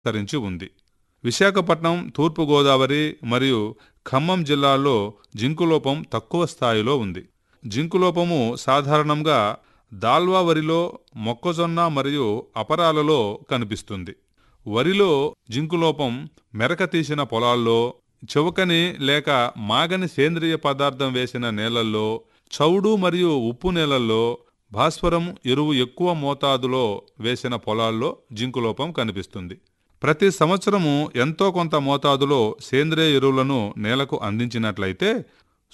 విస్తరించి ఉంది విశాఖపట్నం తూర్పుగోదావరి మరియు ఖమ్మం జిల్లాల్లో జింకులోపం తక్కువ స్థాయిలో ఉంది జింకులోపము సాధారణంగా దాల్వా వరిలో మొక్కజొన్న మరియు అపరాలలో కనిపిస్తుంది వరిలో జింకులోపం మెరక తీసిన పొలాల్లో చౌకని లేక మాగని సేంద్రియ పదార్థం వేసిన నేలల్లో చౌడు మరియు ఉప్పు నేలల్లో భాస్వరం ఎరువు ఎక్కువ మోతాదులో వేసిన పొలాల్లో జింకులోపం కనిపిస్తుంది ప్రతి సంవత్సరము ఎంతో కొంత మోతాదులో సేంద్రియ ఎరువులను నేలకు అందించినట్లయితే